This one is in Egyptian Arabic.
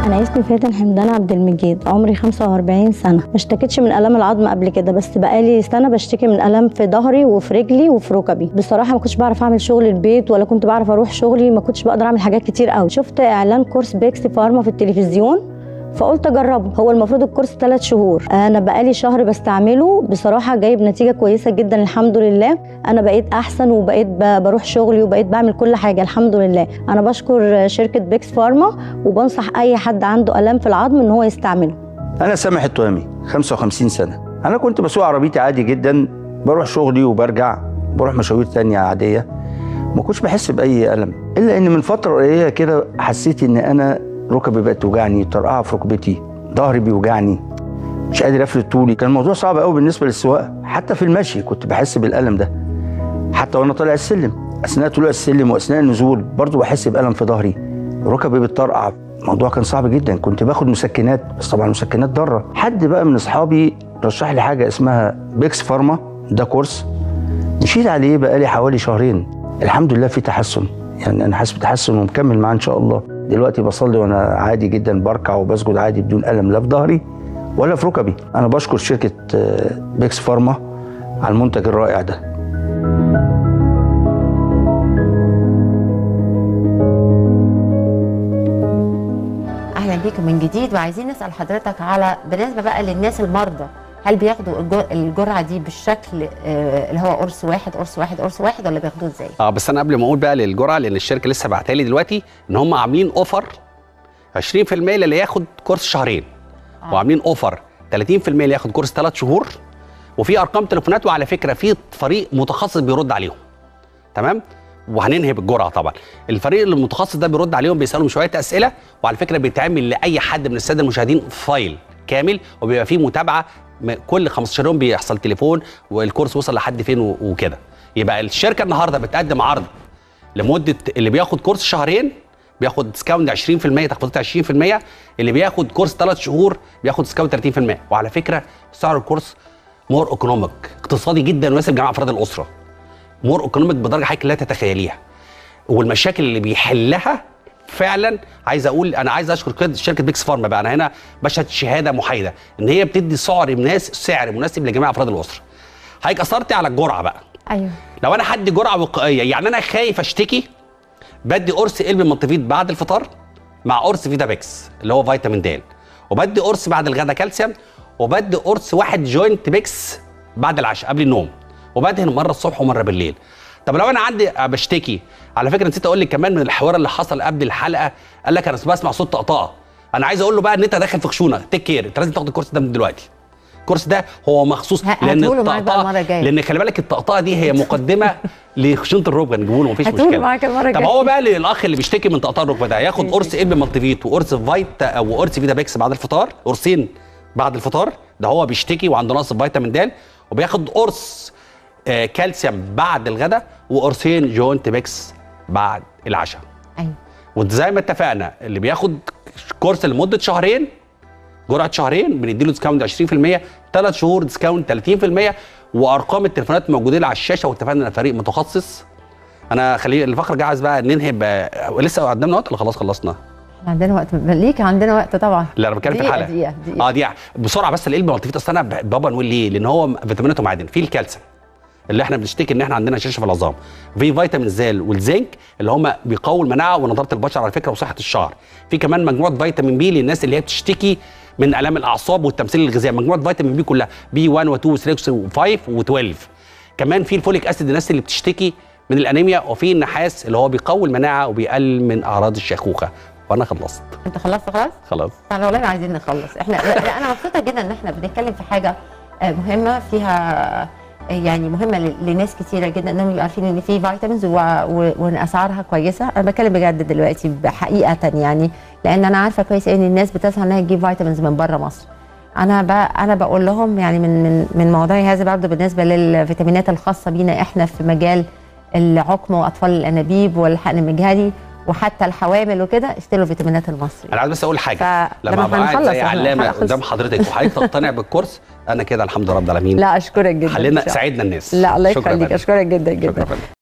انا اسمي فاتن حمدان عبد المجيد عمري 45 سنه ما اشتكيتش من الام العظم قبل كده بس بقالي سنه بشتكي من الام في ظهري وفي رجلي وفي ركبي بصراحه ما كنتش بعرف اعمل شغل البيت ولا كنت بعرف اروح شغلي ما كنتش بقدر اعمل حاجات كتير قوي شفت اعلان كورس بيكس فارما في التلفزيون فقلت اجربه هو المفروض الكورس ثلاث شهور انا بقالي شهر بستعمله بصراحه جايب نتيجه كويسه جدا الحمد لله انا بقيت احسن وبقيت ب- بروح شغلي وبقيت بعمل كل حاجه الحمد لله انا بشكر شركه بيكس فارما وبنصح اي حد عنده الام في العظم ان هو يستعمله انا سامح التهامي 55 سنه انا كنت بسوق عربيتي عادي جدا بروح شغلي وبرجع بروح مشاوير تانية عاديه ما كنتش بحس باي الم الا ان من فتره قليله كده حسيت ان انا ركبي بقت توجعني طرقعه في ركبتي ظهري بيوجعني مش قادر افرد طولي كان الموضوع صعب قوي بالنسبه للسواقه حتى في المشي كنت بحس بالالم ده حتى وانا طالع السلم اثناء طلوع السلم واثناء النزول برضو بحس بالم في ظهري ركبي بتطرقع الموضوع كان صعب جدا كنت باخد مسكنات بس طبعا المسكنات ضاره حد بقى من اصحابي رشح لي حاجه اسمها بيكس فارما ده كورس مشيت عليه بقالي حوالي شهرين الحمد لله في تحسن يعني انا حاسس بتحسن ومكمل معاه ان شاء الله دلوقتي بصلي وانا عادي جدا بركع وبسجد عادي بدون الم لا في ظهري ولا في ركبي انا بشكر شركه آه، بيكس فارما على المنتج الرائع ده اهلا بيكم من جديد وعايزين نسال حضرتك على بالنسبه بقى للناس المرضى هل بياخدوا الج- الجرعه دي بالشكل آه، اللي هو قرص واحد قرص واحد قرص واحد ولا بياخدوه ازاي؟ اه بس انا قبل ما اقول بقى للجرعه لان الشركه لسه بعتها لي دلوقتي ان هم عاملين اوفر 20% للي ياخد كورس شهرين آه. وعاملين اوفر 30% اللي ياخد كورس ثلاث شهور وفي ارقام تليفونات وعلى فكره في فريق متخصص بيرد عليهم تمام وهننهي بالجرعه طبعا الفريق المتخصص ده بيرد عليهم بيسالهم شويه اسئله وعلى فكره بيتعمل لاي حد من الساده المشاهدين فايل كامل وبيبقى فيه متابعه م- كل 15 يوم بيحصل تليفون والكورس وصل لحد فين و- وكده يبقى الشركه النهارده بتقدم عرض لمده اللي بياخد كورس شهرين بياخد ديسكاونت 20% تخفيضات 20% اللي بياخد كورس ثلاث شهور بياخد ديسكاونت 30% وعلى فكره سعر الكورس مور ايكونوميك اقتصادي جدا ويناسب جميع افراد الاسره مور ايكونوميك بدرجه حضرتك لا تتخيليها والمشاكل اللي بيحلها فعلا عايز اقول انا عايز اشكر كده شركه بيكس فارما بقى انا هنا بشهد شهاده محايده ان هي بتدي سعر مناس سعر مناسب لجميع افراد الاسره حضرتك اثرتي على الجرعه بقى ايوه لو انا حد جرعه وقائيه يعني انا خايف اشتكي بدي قرص قلب منطفيد بعد الفطار مع قرص فيتابيكس اللي هو فيتامين د وبدي قرص بعد الغداء كالسيوم وبدي قرص واحد جوينت بيكس بعد العشاء قبل النوم وبدهن مره الصبح ومره بالليل طب لو انا عندي بشتكي على فكره نسيت اقول لك كمان من الحوار اللي حصل قبل الحلقه قال لك انا بسمع صوت طقطقه انا عايز اقول له بقى ان انت داخل في خشونه تيك كير انت لازم تاخد الكورس ده من دلوقتي الكورس ده هو مخصوص ه- هاتهوله معاك بقى المرة الجاية. لان خلي بالك الطقطقه دي هي مقدمه لخشونه الركبه نجيبه له مفيش هاتهوله مشكله معاك المرة طب الجاية. هو بقى للاخ اللي بيشتكي من طقطقه الركبه ده ياخد قرص ابن مالتيفيت وقرص فايتا او قرص فيتا بيكس بعد الفطار قرصين بعد الفطار ده هو بيشتكي وعنده نقص فيتامين د وبياخد قرص آه كالسيوم بعد الغداء وقرصين جوينت بيكس بعد العشاء ايوه وزي ما اتفقنا اللي بياخد كورس لمده شهرين جرعه شهرين بنديله ديسكاونت 20% ثلاث شهور ديسكاونت 30% وارقام التليفونات موجودين على الشاشه واتفقنا ان فريق متخصص انا خلي الفقره جاهز بقى ننهي ب- لسه قدامنا وقت ولا خلاص خلصنا؟ احنا عندنا وقت ليك عندنا وقت طبعا لا انا بتكلم في دقيقة- الحلقه دقيقة دقيقة اه دقيقه بسرعه بس القلب مالتيفيت اصل انا ب- بابا نقول ليه؟ لان هو فيتامينات ومعادن في الكالسيوم اللي احنا بنشتكي ان احنا عندنا شاشه في العظام في فيتامين زال والزنك اللي هم بيقووا المناعه ونضاره البشره على فكره وصحه الشعر في كمان مجموعه فيتامين بي للناس اللي هي بتشتكي من الام الاعصاب والتمثيل الغذائي مجموعه فيتامين بي كلها بي 1 و2 و3 و5 و12 كمان في الفوليك اسيد الناس اللي بتشتكي من الانيميا وفي النحاس اللي هو بيقوي المناعه وبيقلل من اعراض الشيخوخه وانا خلصت انت خلصت خلاص؟ خلاص احنا والله عايزين نخلص احنا لا انا مبسوطه جدا ان احنا بنتكلم في حاجه آه، مهمه فيها آه، يعني مهمه ل- لناس كتيره جدا انهم يبقوا عارفين ان في فيتامينز و- و- وان اسعارها كويسه انا بتكلم بجد دلوقتي بحقيقه يعني لان انا عارفه كويس ان الناس بتسعى انها تجيب فيتامينز من بره مصر انا ب... انا بقول لهم يعني من من من موضوعي هذا برضه بالنسبه للفيتامينات الخاصه بينا احنا في مجال العقم واطفال الانابيب والحقن المجهري وحتى الحوامل وكده اشتروا الفيتامينات المصري انا عايز بس اقول حاجه ف- لما لما ابقى قاعد هنخلص زي احنا علامه هنخلص. قدام حضرتك وحضرتك تقتنع بالكورس انا كده الحمد لله رب العالمين لا اشكرك جدا حلينا إن شاء الله. ساعدنا الناس لا الله شكرا يا يخليك فندم. اشكرك جدا شكرا جدا يا فندم.